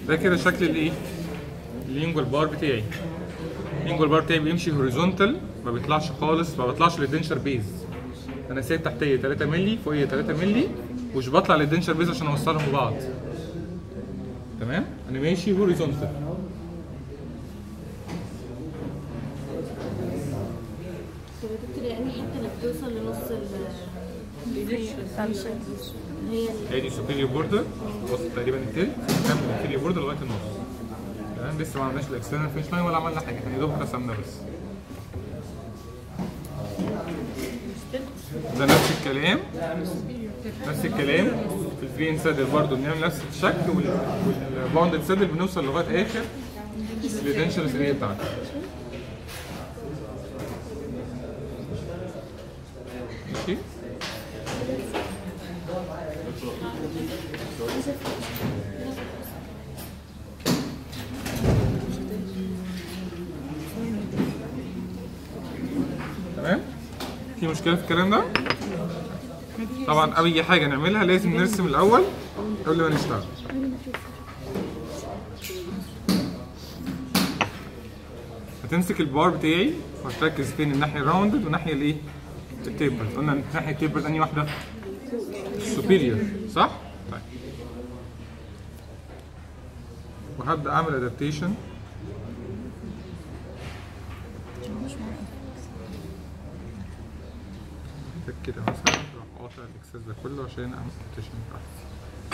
ده كده شكل الايه اللينجوال بار بتاعي اللينجوال بار بتاعي بيمشي هوريزونتال ما بيطلعش خالص ما بطلعش للدنشر بيز انا سايب تحتيه 3 مللي فوقيه 3 مللي ومش بطلع للدنشر بيز عشان اوصلهم ببعض تمام انا ماشي هوريزونتال طب يا دكتور يعني حتى اللي بتوصل لنص ال هي ال- ادي سوبيريور بوردر وصل تقريبا التلت كمل الانفيريور بوردر لغايه النص تمام لسه ما عملناش الاكسترنال فينش لاين ولا عملنا حاجه احنا يا دوب رسمنا بس ده نفس الكلام نفس الكلام في الفري سادل برضه بنعمل نفس الشكل والباوندد سادل بنوصل لغايه اخر الريدنشال اريا بتاعته ماشي تمام في مشكله في الكلام ده طبعا اي حاجه نعملها لازم نرسم الاول قبل ما نشتغل هتمسك البار بتاعي وهتركز فين الناحيه الراوندد والناحيه الايه التيبر قلنا الناحيه التيبر انهي واحده سوبيريور صح طيب وهبدا اعمل ادابتيشن كده مثلا اروح قاطع الاكسس ده كله عشان اعمل ادابتيشن براحتي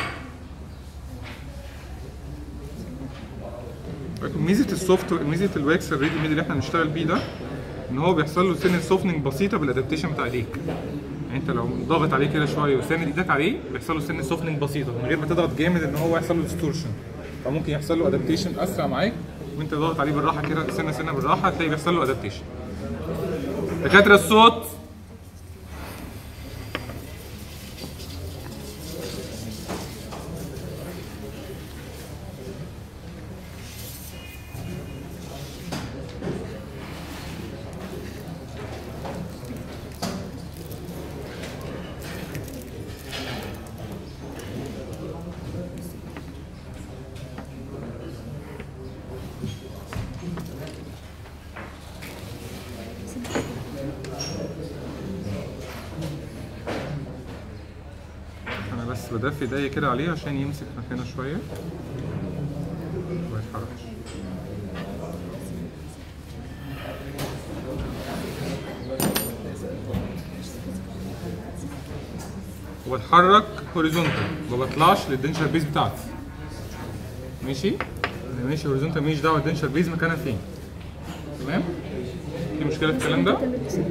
ميزه السوفت ميزه الواكس الريدي ميد اللي احنا بنشتغل بيه ده ان هو بيحصل له سنه سوفننج بسيطه بالادابتيشن بتاع ايديك يعني انت لو ضاغط عليه كده شويه وساند ايدك عليه بيحصل له سنه سوفننج بسيطه من غير ما تضغط جامد ان هو يحصل له ديستورشن فممكن يحصل له ادابتيشن اسرع معاك وانت ضاغط عليه بالراحه كده سنه سنه بالراحه هتلاقي بيحصل له ادابتيشن دكاتره الصوت انا بس بدفي ايديا كده عليه عشان يمسك مكانه شويه ما يتحركش وبتحرك هوريزونتال ما بطلعش للدنشر بيز بتاعتي ماشي انا ماشي هوريزونتال ماليش دعوه الدنشر بيز مكانها فين تمام في مشكله في الكلام ده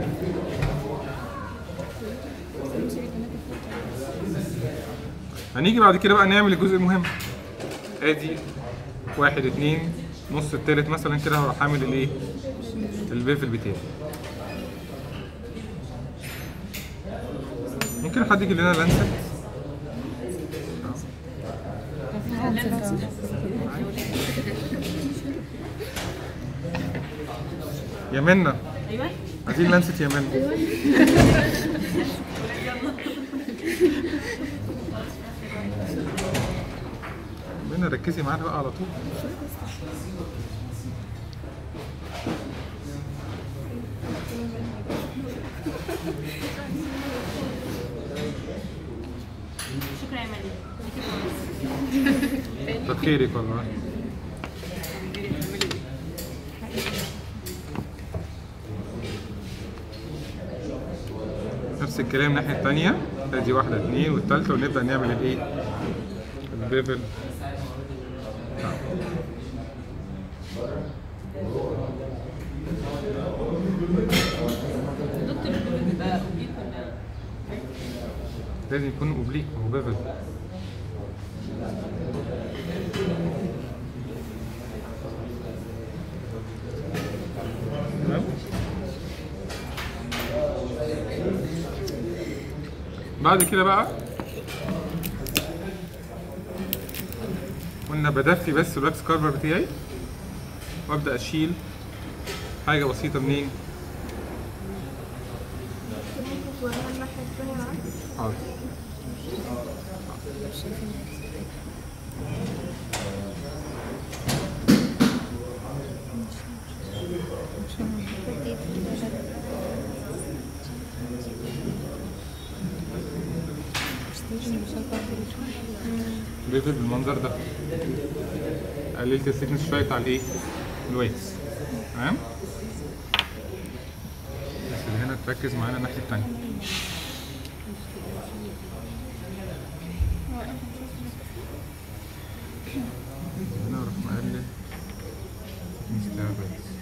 هنيجي بعد كده بقى نعمل الجزء المهم ادي واحد اتنين نص التالت مثلا كده هروح عامل الايه البيفل بتاعي ممكن حد يجيب لنا لانست يا منى ايوه عايزين لانست يا منى منى ركزي معانا بقى على طول شكرا يا مريم كتر خيرك والله نفس الكلام الناحية التانية ادي واحدة اتنين والتالتة ونبدأ نعمل الايه البيفل دكتور الكل بيبقى اوبليك ولا لازم يكون اوبليك هو بيفل تمام؟ بعد كده بقى قلنا بدفي بس الواكس كارفر بتاعي وابدا اشيل حاجه بسيطه منين حاضر بيفل بالمنظر ده قللت الثيكنس شويه بتاع الايه الويتس تمام بس اللي هنا تركز معانا الناحيه التانيه هنا اروح مقلل الثيكنس بتاع الويتس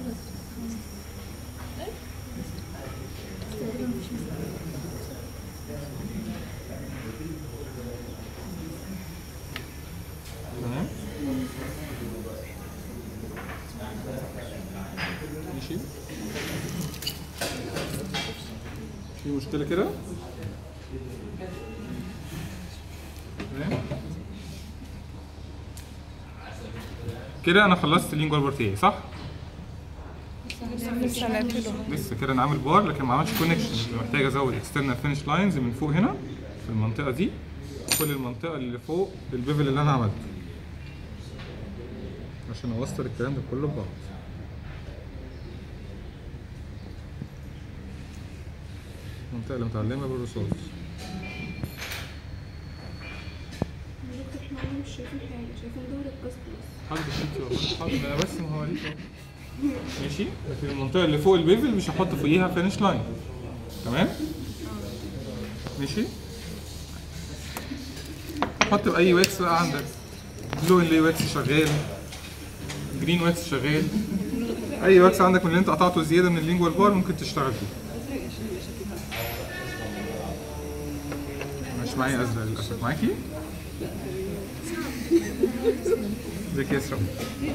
تمام ماشي في مشكلة كده تمام كده انا خلصت اللينجوال بارتيه صح؟ لسه هنعمله لسه كده انا عامل بار لكن ما عملتش كونكشن محتاج ازود اكسترنال فينش لاينز من فوق هنا في المنطقه دي كل المنطقه اللي فوق البيفل اللي انا عملته عشان اوصل الكلام ده كله ببعض المنطقه اللي متعلمه بالرصاص احنا مش شايفين حاجه شايفين دور القسط بس حاضر انت والله حاضر انا بس ما هوريك اهو ماشي لكن المنطقه اللي فوق البيفل مش هحط فوقيها فينش لاين تمام ماشي حط باي واكس بقى عندك بلو اللي واكس شغال جرين واكس شغال اي واكس عندك من اللي انت قطعته زياده من اللينجوال بار ممكن تشتغل فيه مش معايا ازرق للاسف معاكي ازيك يا اسراء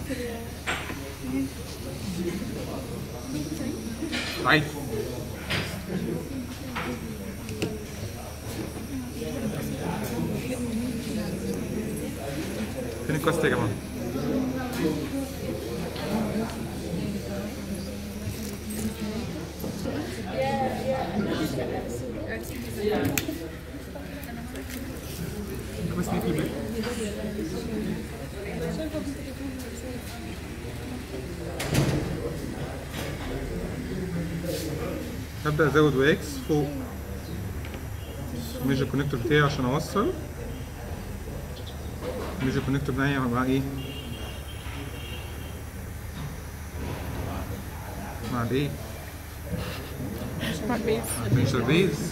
تعالي فين الكاست يا جماعه بس نيجي البيت هبدأ أزود واكس فوق الميجر كونكتور بتاعي عشان أوصل الميجر كونكتور بتاعي هيبقى إيه؟ مع الإيه؟ مع البيت مع الفينشر بيز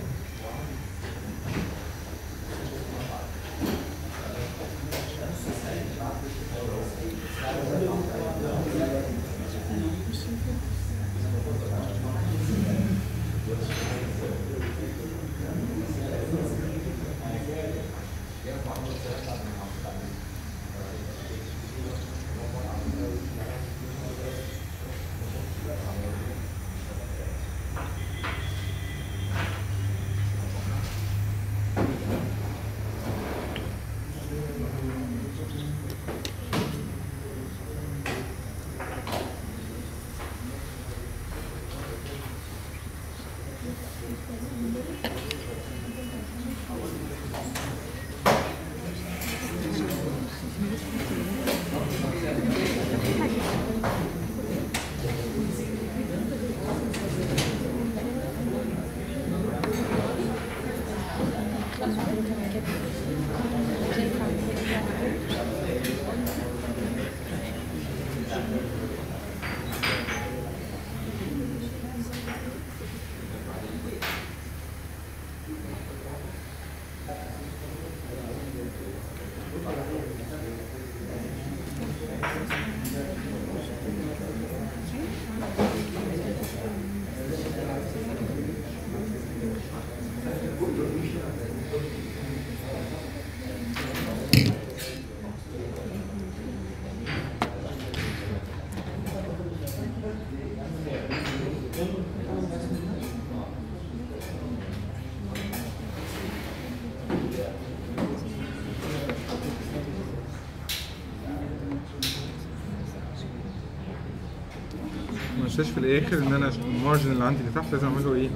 ما انساش في الاخر ان انا المارجن اللي عندي اللي تحت لازم اعمل له ايه؟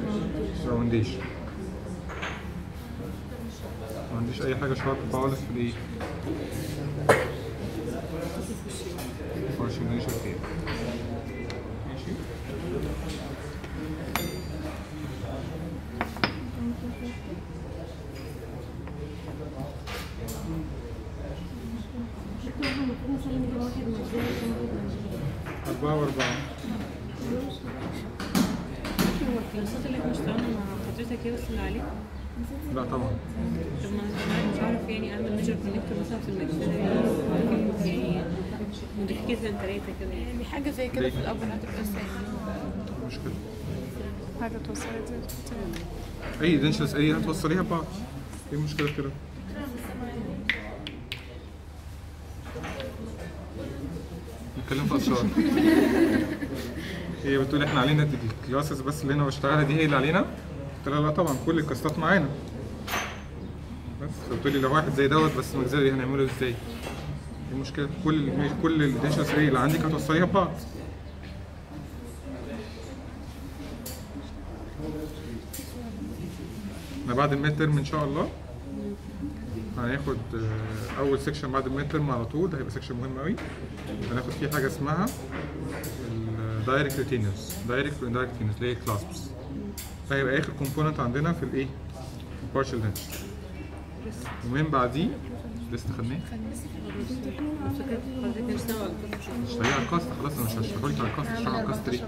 راونديشن ما عنديش اي حاجه شارب خالص في الايه؟ فارشنيشن بتاعي ماشي مثلا كم واحد مجزري كم واحد مجزري أربعة وأربعة هو الكلاسات اللي احنا اشتغلنا مع حضرتك هي بس اللي عليه لا طبعا طب ما انا مش عارف يعني اعمل ميجر كونكتور مثلا في الماكسيلاري يعني موديفيكيشن ثلاثه كده يعني يعني حاجة زي كده في الأول هتبقى ازاي؟ مشكلة حاجة توصلت دي تحطيها. أي دنشلس أي هتوصليها ببعض إيه المشكلة في كده؟ نتكلم في أسرار هي بتقول احنا علينا دي الكلاسز بس اللي انا بشتغلها دي هي اللي علينا قلت لها لا طبعا كل الكاستات معانا بس فبتقول لي لو واحد زي دوت بس مجزري هنعمله ازاي؟ ايه المشكلة؟ كل كل الدنشلس اللي عندك هتوصليها ببعض احنا بعد الميد ترم ان شاء الله هناخد آه، اول سيكشن بعد الميد ترم على طول ده هيبقى سيكشن مهم قوي هناخد فيه حاجه اسمها الدايركت ريتينرز دايركت واندايركت ريتينرز اللي هي كلاسبس ده هيبقى اخر كومبوننت عندنا في الايه البارشال دنش ومن بعديه لسه خدناه فكرت حضرتك نشتغل على الكتب اشتغلي على الكاست خلاص انا مش هشرحه لك على الكاست هشرح على الكاست ليه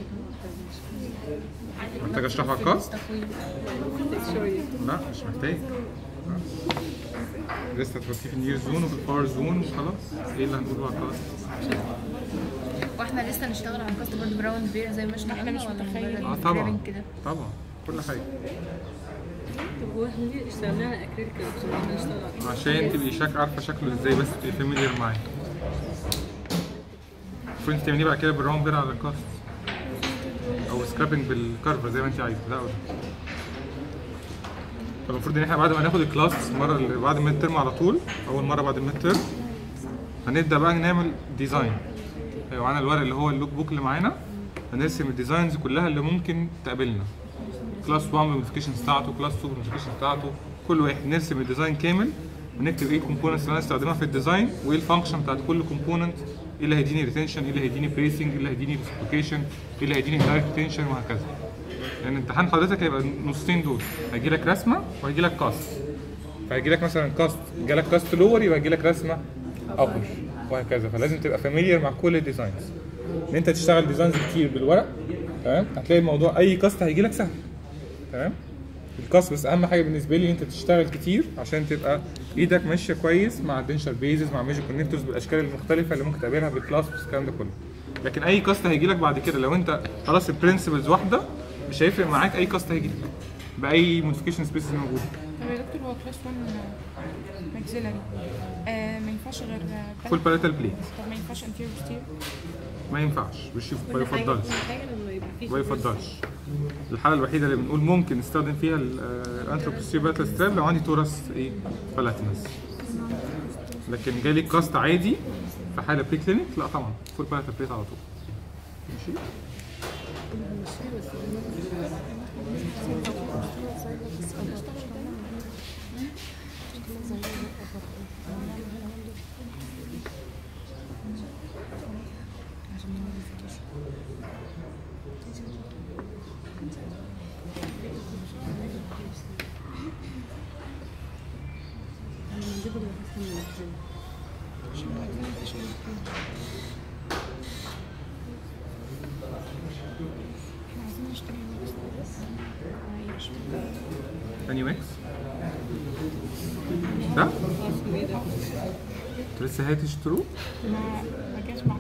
محتاج اشرحه على الكاست شويه لا مش محتاج لا. لسه تحطيه في النير زون وفي الباور زون وخلاص ايه اللي هنقوله على الكاست واحنا لسه نشتغل على كاست برضه براون بير زي ما اشتغلنا مش ولا متخيلين. مجرد اه طبعا سكرابنج كده طبعا كل حاجه طب هو احنا ليه اشتغلنا على اكريليك احنا نشتغل على عشان تبقي شاك عارفه شكله ازاي بس تبقي فاميليار معاه المفروض انت تعمليه بعد كده بالراوند بير على الكاست او سكرابنج بالكارفر زي ما انت عايزه ده وده فالمفروض ان احنا بعد ما ناخد الكلاس المره اللي بعد الميد ترم على طول اول مره بعد الميد ترم هنبدا بقى نعمل ديزاين هيبقى معانا الورق اللي هو اللوك بوك اللي معانا هنرسم الديزاينز كلها اللي ممكن تقابلنا كلاس 1 بالموديفيكيشنز بتاعته كلاس 2 بالموديفيكيشنز بتاعته كل واحد نرسم الديزاين كامل ونكتب ايه الكومبوننتس اللي هنستخدمها في الديزاين وايه الفانكشن بتاعت كل كومبوننت ايه اللي هيديني ريتنشن ايه اللي هيديني بريسنج ايه اللي هيديني ريسبليكيشن ايه اللي هيديني دايركت ريتنشن وهكذا لان امتحان حضرتك هيبقى النصين دول هيجي لك رسمه وهيجي لك كاست فهيجي لك مثلا كاست جالك كاست لور يبقى هيجي لك رسمه ابر وهكذا فلازم تبقى فاميليار مع كل الديزاينز ان انت تشتغل ديزاينز كتير بالورق تمام هتلاقي الموضوع اي كاست هيجي لك سهل تمام الكاست بس اهم حاجه بالنسبه لي انت تشتغل كتير عشان تبقى ايدك ماشيه كويس مع الدنشال بيزز مع ميجر كونكتورز بالاشكال المختلفه اللي ممكن تقابلها بالكلاس والكلام ده كله لكن اي كاست هيجي لك بعد كده لو انت خلاص البرنسبلز واحده مش هيفرق معاك اي كاست هيجي لك باي موديفيكيشن سبيسز موجوده طب يا دكتور هو كلاس 1 ماكسيلاري آه ما ينفعش غير فول باليتال بليت طب ما ينفعش انتيريور ستير ما ينفعش مش ما كل حاجه يفضلش كل حاجه لما يبقى في ما يفضلش الحاله الوحيده اللي بنقول ممكن نستخدم فيها الانتروبوستير باتل ستراب لو عندي تورس ايه بلاتينس لكن جالي كاست عادي في حاله بري كلينيك لا طبعا فول باليتال بليت على طول ماشي اني ميكس ده انتوا لسه هتشتروه ما ما جاش معاك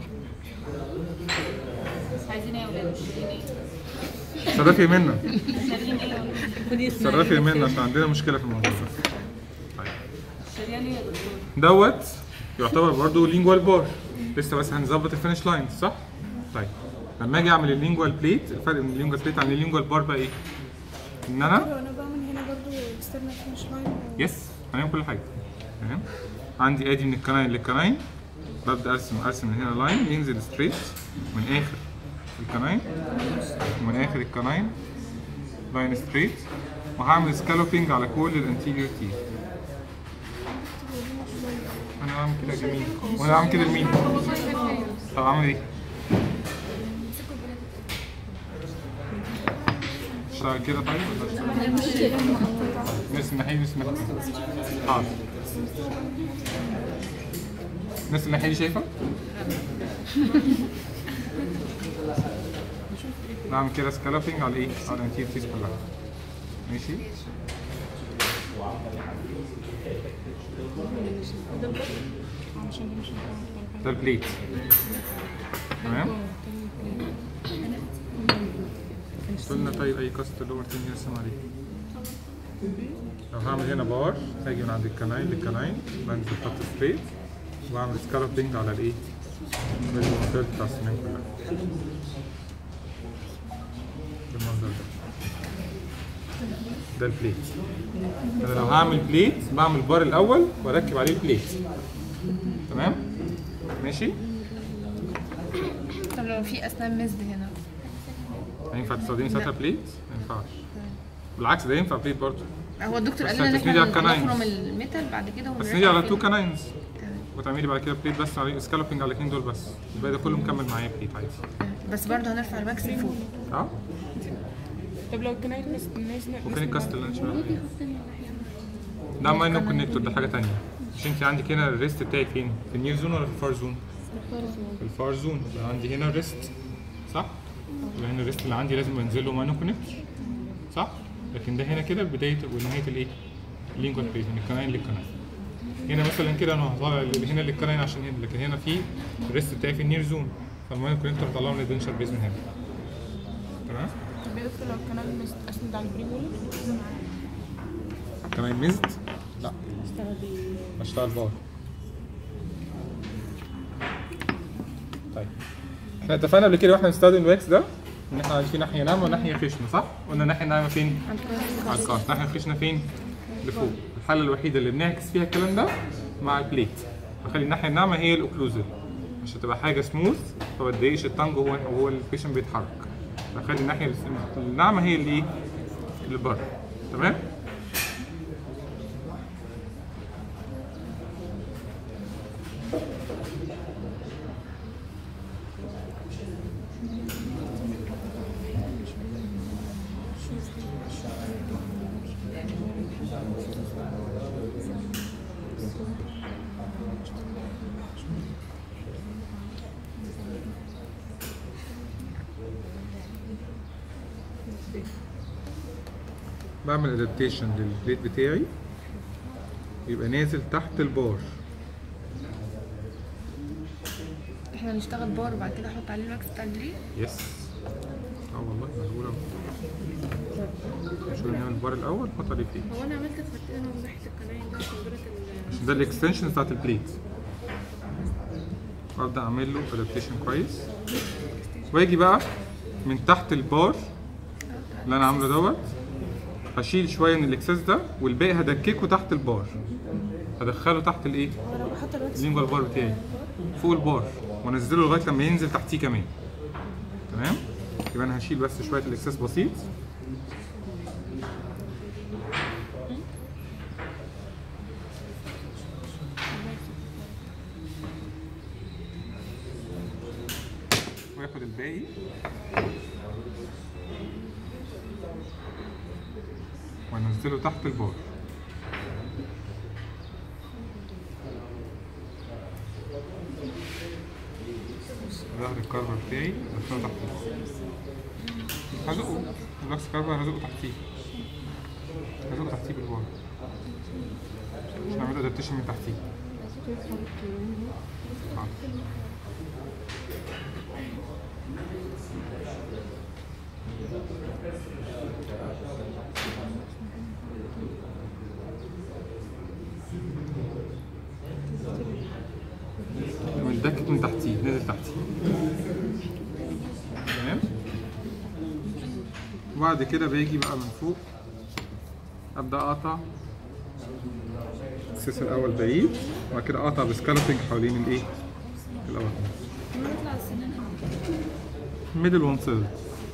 عايزين ايه يا ولاد؟ تصرفي منا شاريين ايه يا ولاد؟ خدي اسمها تصرفي منا عشان عندنا مشكله في الموضوع ده طيب. شاريين ايه يا دكتور؟ دوت يعتبر برضو لينجوال بار لسه بس هنظبط الفينش لاين صح؟ طيب لما اجي اعمل اللينجوال بليت الفرق بين اللينجوال بليت عن اللينجوال بار بقى ايه؟ ان انا انا بعمل هنا برضو اكسترنال فينش لاين يس هنعمل كل حاجه تمام عندي ادي من الكناين للكناين ببدا ارسم ارسم من هنا لاين ينزل ستريت من اخر الكناين ومن اخر الكناين لاين ستريت وهعمل سكالوبينج على كل الانتيريور تيث انا هعمل كده جميل وانا هعمل كده لمين؟ طب اعمل ايه؟ اشتغل كده طيب ولا اشتغل؟ نرسم ناحية نرسم ناحية حاضر الناس الناحيه دي شايفه نعمل كده سكالوبينج على ايه على الانتير تيس كلها ماشي عشان ده مش هينفع. ده البليت تمام قلنا طيب اي كاست لور تاني نرسم عليه لو هعمل هنا بار هاجي من عند الكناين للكناين بنزل خط ستريت واعمل سكالوبينج على الايه بالمنطقه بتاع السنان كلها بالمنظر ده ده البليت انا لو هعمل بليت بعمل بار الاول واركب عليه البليت تمام ماشي طب لو في اسنان مزد هنا ينفع تستخدمي ساعتها بليت؟ ما ينفعش بالعكس ده ينفع بليت برضه هو الدكتور بس قال لنا ان هتسندي على احنا الكناينز. نخرم الميتال بعد كده بس ونركب نيجي على فيه. تو كناينز تمام. وتعملي بعد كده بليت بس على سكالوبينج على الاثنين دول بس الباقي ده كله مكمل معايا بليت عادي بس برضه هنرفع الماكس لفوق اه طب لو الكناية ناس ناس وفين الكاست اللي انت شغال ده ماينو كونكتور ده حاجه ثانيه مش انت عندك هنا الريست بتاعي فين؟ في النير زون ولا في الفار زون؟ في الفار زون يبقى عندي هنا الريست صح؟ يبقى هنا الريست اللي عندي لازم انزل له ماينو كونكتور صح؟ لكن ده هنا كده بدايه ونهايه الايه؟ اللينجوال بليت من الكناين للكناين هنا مثلا كده انا هطلع اللي هنا للكناين عشان هنا لكن هنا في الريست بتاعي في النير زون فالماينو كونكتور هطلعه من الدنشر بيز من هنا تمام؟ طب يا دكتور لو الكناية مس- اسند على البري وول كمان ميزد؟ لا بشتغل بار طيب احنا اتفقنا قبل كده واحنا بنستخدم الواكس ده ان احنا في ناحيه ناعمه وناحيه خشنه صح؟ قلنا الناحيه الناعمه فين؟ على الكاست الناحيه الخشنه فين؟ لفوق الحاله الوحيده اللي بنعكس فيها الكلام ده مع البليت بخلي الناحيه الناعمه هي الاوكلوزيف عشان تبقى حاجه سموث فما تضايقش التانج وهو وهو البيشنت بيتحرك بخلي الناحيه الناعمه هي اللي ايه؟ اللي بره تمام؟ بعمل ادابتيشن للبليت بتاعي يبقى نازل تحت البار احنا نشتغل بار وبعد كده احط عليه الماكس بتاع البري يس اه والله مقبولة شو نعمل البار الاول نحط عليه بليت هو انا عملت فرقتين من ناحيه القناين ده عشان دولت ال- عشان ده الاكستنشن بتاعت البليت وابدا اعمل له ادابتيشن كويس واجي بقى من تحت البار اللي انا عامله دوت هشيل شويه من الاكسس ده والباقي هدككه تحت البار هدخله تحت الايه؟ وانا بحط الواتس اللينجوال بار بتاعي فوق البار وانزله لغايه لما ينزل تحتيه كمان تمام يبقى انا هشيل بس شويه الاكسس بسيط واخد الباقي وانزله تحت البار ظهر الكارفر بتاعي ادخله تحت البار هزقه البلاكس كارفر هزقه تحتيه هزقه تحتيه بالبار عشان اعمل ادابتيشن من تحتيه حاضر. متدكك من تحتيه نزل تحتيه تمام وبعد كده باجي بقى من فوق ابدا اقطع السيس الاول بعيد وبعد كده اقطع بسكالبنج حوالين الايه الاول نطلع السنان ميدل وان ثيرد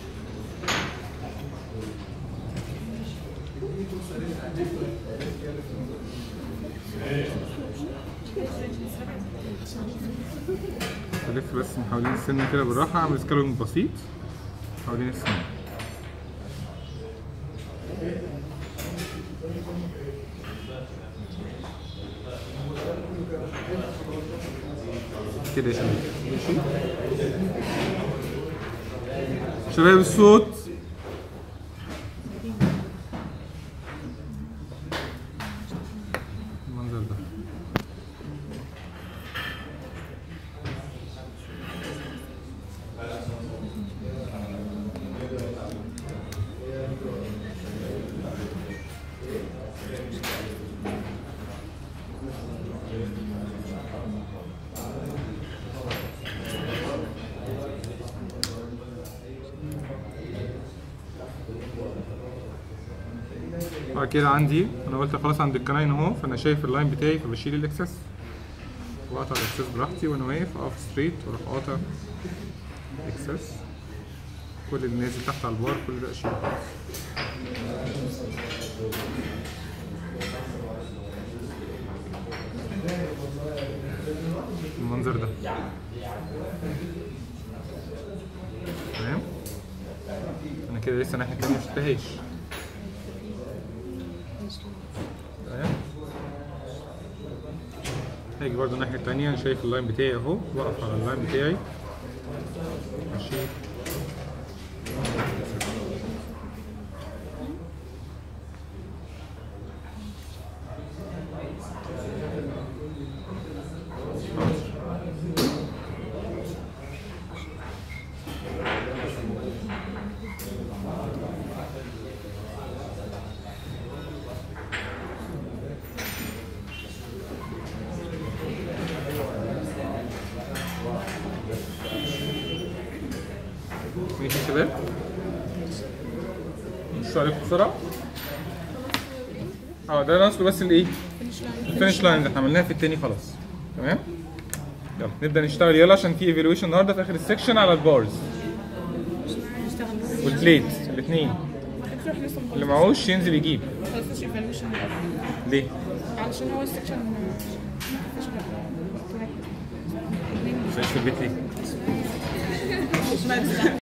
بلف بس من حوالين السن كده بالراحة اعمل سكالبنج بسيط حوالين السن كده يا شباب ماشي شباب الصوت المنظر ده بعد كده عندي انا قلت خلاص عند الكناين اهو فانا شايف اللاين بتاعي فبشيل الاكسس واقطع الاكسس براحتي وانا واقف اقف ستريت واروح قاطع اكسس كل اللي نازل تحت على البار كل ده اشيله خلاص المنظر ده تمام انا كده لسه الناحيه التانيه مشفتهاش تمام هاجي برضه الناحيه التانيه انا شايف اللاين بتاعي اهو واقف على اللاين بتاعي ماشي ماشي يا شباب مش عليكم بسرعه اه ده ناقص له بس الايه الفينش لاين اللي احنا عملناها في التاني خلاص تمام يلا نبدا نشتغل يلا عشان في ايفالويشن النهارده في اخر السكشن على البارز والبليت الاثنين الدكتور احنا لسه اللي مخلص معهوش ينزل يجيب خلصناش ايفالويشن من الاول ليه؟ علشان هو السكشن مش في البيت ليه؟ مش